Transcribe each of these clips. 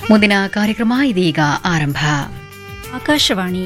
ಮುಂದಿನ ಕಾರ್ಯಕ್ರಮ ಇದೀಗ ಆರಂಭ ಆಕಾಶವಾಣಿ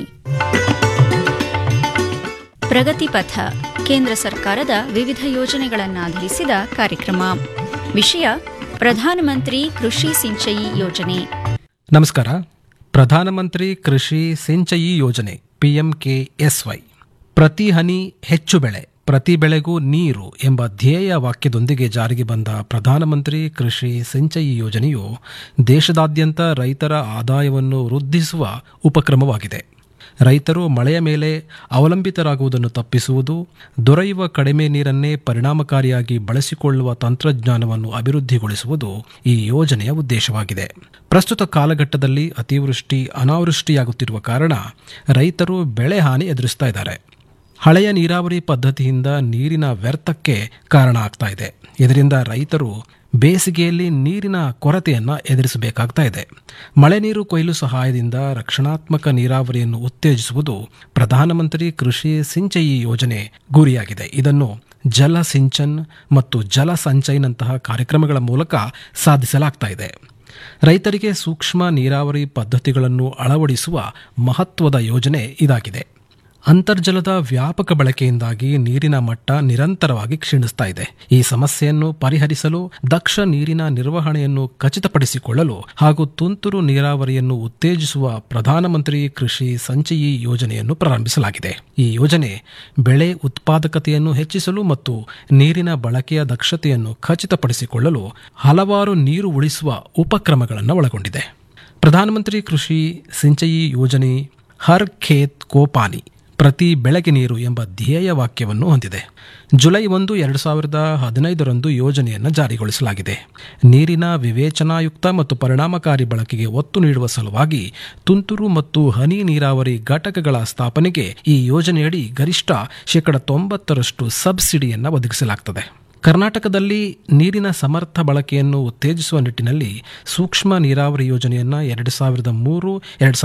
ಪ್ರಗತಿ ಪಥ ಕೇಂದ್ರ ಸರ್ಕಾರದ ವಿವಿಧ ಯೋಜನೆಗಳನ್ನಾಧರಿಸಿದ ಕಾರ್ಯಕ್ರಮ ವಿಷಯ ಪ್ರಧಾನಮಂತ್ರಿ ಕೃಷಿ ಸಿಂಚಯಿ ಯೋಜನೆ ನಮಸ್ಕಾರ ಪ್ರಧಾನಮಂತ್ರಿ ಕೃಷಿ ಸಿಂಚಯಿ ಯೋಜನೆ ಪಿಎಂಕೆಎಸ್ವೈ ಪ್ರತಿ ಹನಿ ಹೆಚ್ಚು ಬೆಳೆ ಪ್ರತಿ ಬೆಳೆಗೂ ನೀರು ಎಂಬ ಧ್ಯೇಯ ವಾಕ್ಯದೊಂದಿಗೆ ಜಾರಿಗೆ ಬಂದ ಪ್ರಧಾನಮಂತ್ರಿ ಕೃಷಿ ಸಿಂಚಯಿ ಯೋಜನೆಯು ದೇಶದಾದ್ಯಂತ ರೈತರ ಆದಾಯವನ್ನು ವೃದ್ಧಿಸುವ ಉಪಕ್ರಮವಾಗಿದೆ ರೈತರು ಮಳೆಯ ಮೇಲೆ ಅವಲಂಬಿತರಾಗುವುದನ್ನು ತಪ್ಪಿಸುವುದು ದೊರೆಯುವ ಕಡಿಮೆ ನೀರನ್ನೇ ಪರಿಣಾಮಕಾರಿಯಾಗಿ ಬಳಸಿಕೊಳ್ಳುವ ತಂತ್ರಜ್ಞಾನವನ್ನು ಅಭಿವೃದ್ಧಿಗೊಳಿಸುವುದು ಈ ಯೋಜನೆಯ ಉದ್ದೇಶವಾಗಿದೆ ಪ್ರಸ್ತುತ ಕಾಲಘಟ್ಟದಲ್ಲಿ ಅತಿವೃಷ್ಟಿ ಅನಾವೃಷ್ಟಿಯಾಗುತ್ತಿರುವ ಕಾರಣ ರೈತರು ಬೆಳೆ ಹಾನಿ ಎದುರಿಸ್ತಾ ಇದ್ದಾರೆ ಹಳೆಯ ನೀರಾವರಿ ಪದ್ಧತಿಯಿಂದ ನೀರಿನ ವ್ಯರ್ಥಕ್ಕೆ ಕಾರಣ ಆಗ್ತಾ ಇದೆ ಇದರಿಂದ ರೈತರು ಬೇಸಿಗೆಯಲ್ಲಿ ನೀರಿನ ಕೊರತೆಯನ್ನು ಎದುರಿಸಬೇಕಾಗ್ತಾ ಇದೆ ಮಳೆ ನೀರು ಕೊಯ್ಲು ಸಹಾಯದಿಂದ ರಕ್ಷಣಾತ್ಮಕ ನೀರಾವರಿಯನ್ನು ಉತ್ತೇಜಿಸುವುದು ಪ್ರಧಾನಮಂತ್ರಿ ಕೃಷಿ ಸಿಂಚಯಿ ಯೋಜನೆ ಗುರಿಯಾಗಿದೆ ಇದನ್ನು ಜಲ ಸಿಂಚನ್ ಮತ್ತು ಜಲ ಸಂಚಯನಂತಹ ಕಾರ್ಯಕ್ರಮಗಳ ಮೂಲಕ ಸಾಧಿಸಲಾಗ್ತಾ ಇದೆ ರೈತರಿಗೆ ಸೂಕ್ಷ್ಮ ನೀರಾವರಿ ಪದ್ಧತಿಗಳನ್ನು ಅಳವಡಿಸುವ ಮಹತ್ವದ ಯೋಜನೆ ಇದಾಗಿದೆ ಅಂತರ್ಜಲದ ವ್ಯಾಪಕ ಬಳಕೆಯಿಂದಾಗಿ ನೀರಿನ ಮಟ್ಟ ನಿರಂತರವಾಗಿ ಕ್ಷೀಣಿಸ್ತಾ ಇದೆ ಈ ಸಮಸ್ಯೆಯನ್ನು ಪರಿಹರಿಸಲು ದಕ್ಷ ನೀರಿನ ನಿರ್ವಹಣೆಯನ್ನು ಖಚಿತಪಡಿಸಿಕೊಳ್ಳಲು ಹಾಗೂ ತುಂತುರು ನೀರಾವರಿಯನ್ನು ಉತ್ತೇಜಿಸುವ ಪ್ರಧಾನಮಂತ್ರಿ ಕೃಷಿ ಸಂಚಯಿ ಯೋಜನೆಯನ್ನು ಪ್ರಾರಂಭಿಸಲಾಗಿದೆ ಈ ಯೋಜನೆ ಬೆಳೆ ಉತ್ಪಾದಕತೆಯನ್ನು ಹೆಚ್ಚಿಸಲು ಮತ್ತು ನೀರಿನ ಬಳಕೆಯ ದಕ್ಷತೆಯನ್ನು ಖಚಿತಪಡಿಸಿಕೊಳ್ಳಲು ಹಲವಾರು ನೀರು ಉಳಿಸುವ ಉಪಕ್ರಮಗಳನ್ನು ಒಳಗೊಂಡಿದೆ ಪ್ರಧಾನಮಂತ್ರಿ ಕೃಷಿ ಸಿಂಚಯಿ ಯೋಜನೆ ಹರ್ ಖೇತ್ ಕೋಪಾನಿ ಪ್ರತಿ ಬೆಳೆಗೆ ನೀರು ಎಂಬ ಧ್ಯೇಯ ವಾಕ್ಯವನ್ನು ಹೊಂದಿದೆ ಜುಲೈ ಒಂದು ಎರಡು ಸಾವಿರದ ಹದಿನೈದರಂದು ಯೋಜನೆಯನ್ನು ಜಾರಿಗೊಳಿಸಲಾಗಿದೆ ನೀರಿನ ವಿವೇಚನಾಯುಕ್ತ ಮತ್ತು ಪರಿಣಾಮಕಾರಿ ಬಳಕೆಗೆ ಒತ್ತು ನೀಡುವ ಸಲುವಾಗಿ ತುಂತುರು ಮತ್ತು ಹನಿ ನೀರಾವರಿ ಘಟಕಗಳ ಸ್ಥಾಪನೆಗೆ ಈ ಯೋಜನೆಯಡಿ ಗರಿಷ್ಠ ಶೇಕಡ ತೊಂಬತ್ತರಷ್ಟು ಸಬ್ಸಿಡಿಯನ್ನು ಒದಗಿಸಲಾಗುತ್ತದೆ ಕರ್ನಾಟಕದಲ್ಲಿ ನೀರಿನ ಸಮರ್ಥ ಬಳಕೆಯನ್ನು ಉತ್ತೇಜಿಸುವ ನಿಟ್ಟಿನಲ್ಲಿ ಸೂಕ್ಷ್ಮ ನೀರಾವರಿ ಯೋಜನೆಯನ್ನು ಎರಡು ಸಾವಿರದ ಮೂರು ಎರಡು